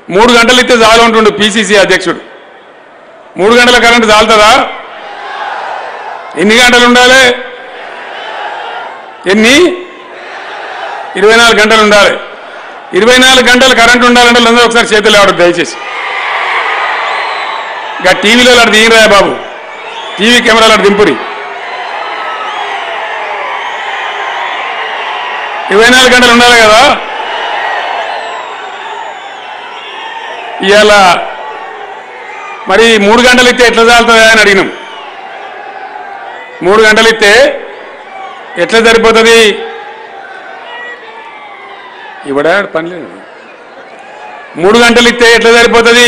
మూడు గంటలు ఇస్తే చాలు ఉంటుండు పిసిసి అధ్యక్షుడు మూడు గంటల కరెంటు చాలుతుందా ఎన్ని గంటలు ఉండాలి ఎన్ని ఇరవై నాలుగు గంటలు ఉండాలి ఇరవై నాలుగు గంటలు కరెంటు ఉండాలంటే అందరూ ఒకసారి చేతులు ఆడదు దయచేసి ఇక టీవీలో అక్కడ దిగిరా బాబు టీవీ కెమెరాలు అక్కడ దింపురి ఇరవై నాలుగు గంటలు ఉండాలి కదా ఇవాళ మరి మూడు గంటలు ఇస్తే ఎట్లా చాలుతుందా అని అడిగినాం మూడు గంటలు ఇస్తే ఎట్లా సరిపోతుంది ఇవ్వడా పని లేదు మూడు గంటలు ఇస్తే ఎట్లా సరిపోతుంది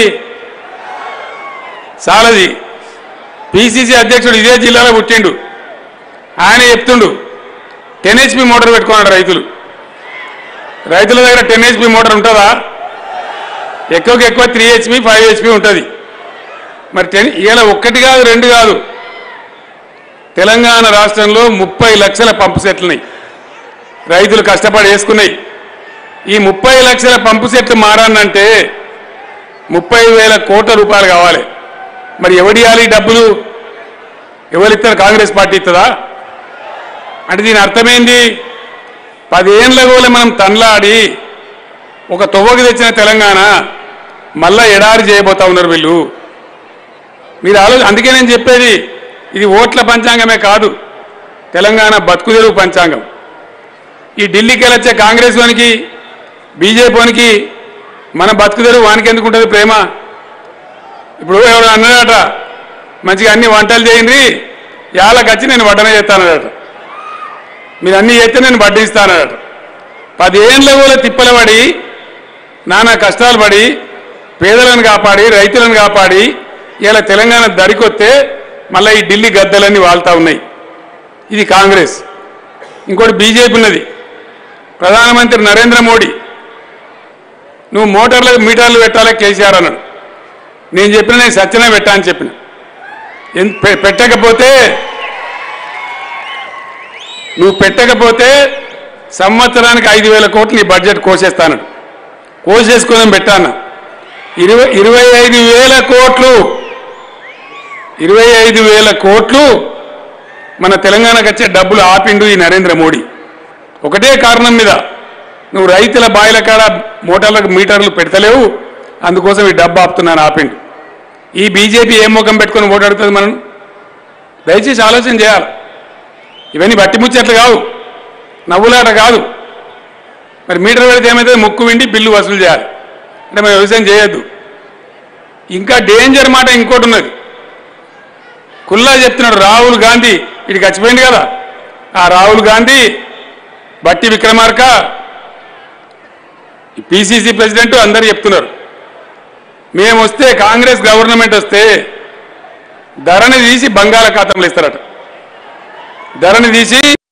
చాలది పిసిసి అధ్యక్షుడు ఇదే జిల్లాలో పుట్టిండు ఆయన చెప్తుండు టెన్ హెచ్పి మోటార్ పెట్టుకున్నాడు రైతులు రైతుల దగ్గర టెన్ హెచ్పి మోటార్ ఉంటుందా ఎక్కువకి ఎక్కువ త్రీ హెచ్పి ఫైవ్ హెచ్పి ఉంటుంది మరి టెన్ ఇలా ఒక్కటి కాదు రెండు కాదు తెలంగాణ రాష్ట్రంలో ముప్పై లక్షల పంపు సెట్లున్నాయి రైతులు కష్టపడి వేసుకున్నాయి ఈ ముప్పై లక్షల పంపు సెట్లు మారానంటే ముప్పై వేల కోట్ల రూపాయలు కావాలి మరి ఎవడియాలి ఈ డబ్బులు ఎవరిస్తారు కాంగ్రెస్ పార్టీ ఇస్తుందా అంటే దీని అర్థమైంది పదేళ్ల గోలే మనం తన్లాడి ఒక తొవ్వకి తెచ్చిన తెలంగాణ మళ్ళా ఎడారి చేయబోతా ఉన్నారు వీళ్ళు మీరు ఆలో అందుకే నేను చెప్పేది ఇది ఓట్ల పంచాంగమే కాదు తెలంగాణ బతుకుదెరువు పంచాంగం ఈ ఢిల్లీకి వెళ్ళొచ్చే కాంగ్రెస్ వానికి బీజేపీ వానికి మన బతుకుదెరువు వానికి ఎందుకు ఉంటుంది ప్రేమ ఇప్పుడు ఎవరు అన్నాడట మంచిగా అన్ని వంటలు చేయండి యాలకచ్చి నేను వడ్డన చేస్తానడట మీరు అన్ని చేస్తే నేను వడ్డిస్తానడట పదేళ్ళ కూడా తిప్పలు పడి నానా కష్టాలు పడి పేదలను కాపాడి రైతులను కాపాడి ఇలా తెలంగాణ దరికొస్తే మళ్ళీ ఈ ఢిల్లీ గద్దలన్నీ వాళ్తా ఉన్నాయి ఇది కాంగ్రెస్ ఇంకోటి బీజేపీ ఉన్నది ప్రధానమంత్రి నరేంద్ర మోడీ నువ్వు మోటార్లకు మీటర్లు పెట్టాలి కేసీఆర్ అన్నాడు నేను చెప్పిన నేను సత్యనే పెట్టా అని చెప్పిన ఎన్- పె- పెట్టకపోతే నువ్వు పెట్టకపోతే సంవత్సరానికి ఐదు వేల కోట్లు నీ బడ్జెట్ కోసేస్తాను కోసేసుకొని పెట్టాను ఇరవై ఇరవై ఐదు వేల కోట్లు ఇరవై ఐదు వేల కోట్లు మన తెలంగాణకు వచ్చే డబ్బులు ఆపిండు ఈ నరేంద్ర మోడీ ఒకటే కారణం మీద నువ్వు రైతుల బాయిల కాడ మోటార్లకు మీటర్లు పెడతలేవు అందుకోసం ఈ డబ్బు ఆపుతున్నాను ఆపిండు ఈ బీజేపీ ఏం ముఖం పెట్టుకొని ఓటాడుతుంది మనం దయచేసి ఆలోచన చేయాలి ఇవన్నీ బట్టి ముచ్చట్లు కావు నవ్వులాట కాదు మరి మీటర్ పెడితే ఏమైతే ముక్కు విండి బిల్లు వసూలు చేయాలి అంటే మనం వ్యవసాయం చేయొద్దు ఇంకా డేంజర్ మాట ఇంకోటి ఉన్నది కుల్లా చెప్తున్నాడు రాహుల్ గాంధీ ఇది చచ్చిపోయింది కదా ఆ రాహుల్ గాంధీ బట్టి విక్రమార్క పిసిసి ప్రెసిడెంట్ అందరు చెప్తున్నారు మేము వస్తే కాంగ్రెస్ గవర్నమెంట్ వస్తే ధరని తీసి బంగాళాఖాతంలో ఇస్తారట ధరని తీసి